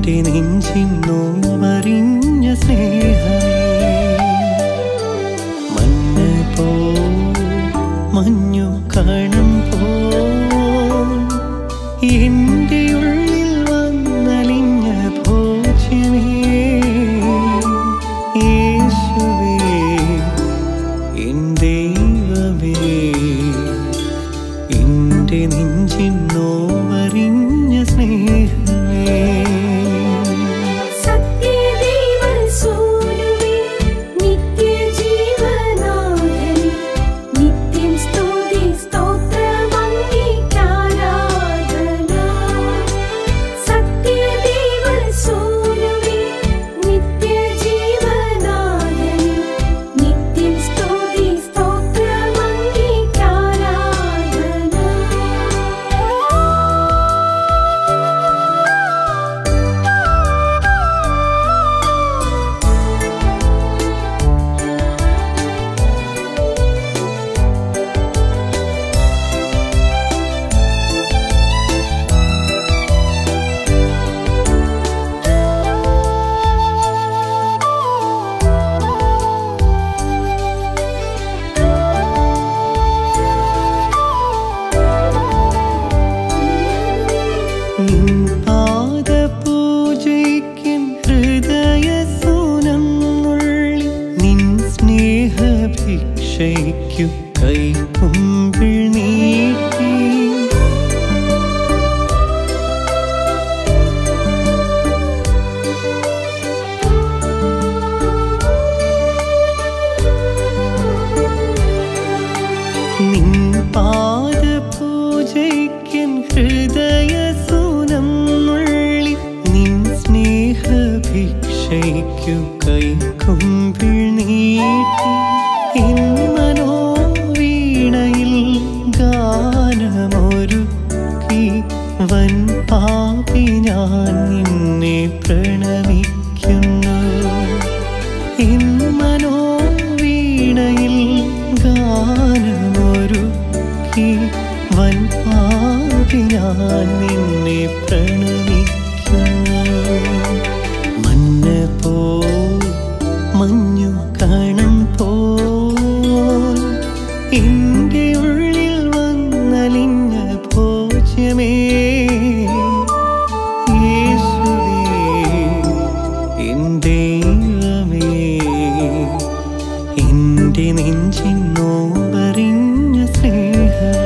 എൻ്റെ നെഞ്ചിൻ നോവറിഞ്ഞ സ്നേഹമേ മഞ്ഞ് പോ മഞ്ഞു കണം പോ എൻ്റെ ഉള്ളിൽ വന്നലിഞ്ഞ ഭോജ്യമേ യേശുവേ എൻ ദൈവമേ എൻ്റെ നെഞ്ചിൻ നോവറിഞ്ഞ സ്നേഹമേ സത്യദൈവസൂനുവേ നിത്യജീവനാഥനേ നിത്യം സ്തുതി സ്തോത്രമംഗീകാരാധന സത്യദൈവസൂനുവേ നിത്യജീവനാഥനേ നിത്യം സ്തുതി സ്തോത്രമംഗീകാരാധന നിൻ പാദപൂജയ്ക്കും ഹൃദയസൂനം നുള്ളി നിൻ സ്നേഹഭിക്ഷയ്ക്കു കൈക്കുമ്പിൾ നീട്ടി നിൻ പാദപൂജയ്ക്കൻ ഹൃദയസൂനം നുള്ളി നിൻ സ്നേഹഭിക്ഷയ്ക്കു കൈക്കുമ്പിൾ നീട്ടി എൻ മനോവീണയിൽ ഗാനമൊരുക്കി വൻ പാപി ഞാൻ നിന്നെ പ്രണമിക്കുന്നു എൻ മനോവീണയിൽ ഗാനമൊരുക്കി വൻ പാപി ഞാൻ നിന്നെ പ്രണമിക്കുന്നു മഞ്ഞ് പോ മഞ്ഞു കണം പോ എൻ്റെ ഉള്ളിൽ വന്നലിഞ്ഞ ഭോജ്യമേ യേശുവേ എൻ ദൈവമേ എൻ്റെ നെഞ്ചിൻ നോവറിഞ്ഞ സ്നേഹമേ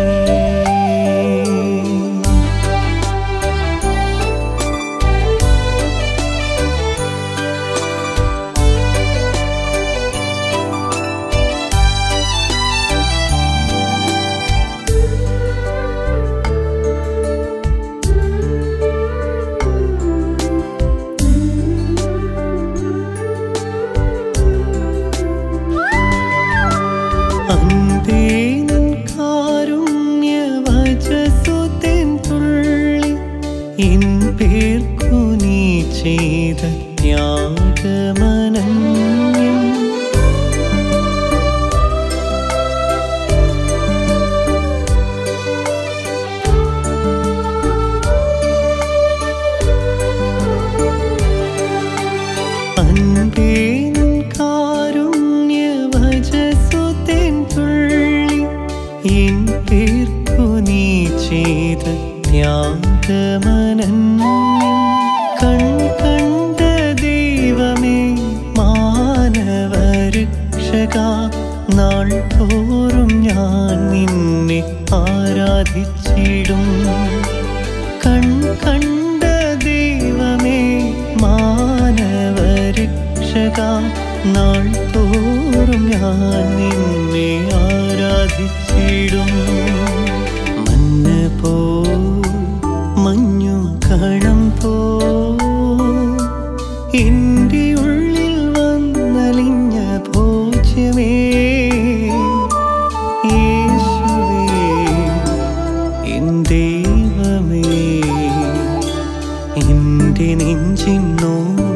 അന്തേ നിൻ കാരുണ്യവചസ്സു തെൻ തുള്ളി എൻ പേർക്കു നീ ചെയ്ത ത്യാഗമനന്യം അൻപേ നിൻ കാരുണ്യവചസ്സു തെൻ തുള്ളി എൻ പേർക്കു നീ ചെയ്ത ത്യാഗമനന്യം കൺ കണ്ട ദൈവമേ മാനവരക്ഷക നാൾ തോറും ഞാൻ നിന്നെ ആരാധിച്ചിടും കൺ കണ്ട ദൈവമേ മാനവരക്ഷക നാൾ തോറും ഞാൻ നിന്നെ ആരാധിച്ചിടും മഞ്ഞ് പോ മഞ്ഞു കണം പോ എൻ്റെ ഉള്ളിൽ വന്നലിഞ്ഞ ഭോജ്യമേ യേശുവേ എൻ ദൈവമേ എൻ്റെ നെഞ്ചിൻ നോവ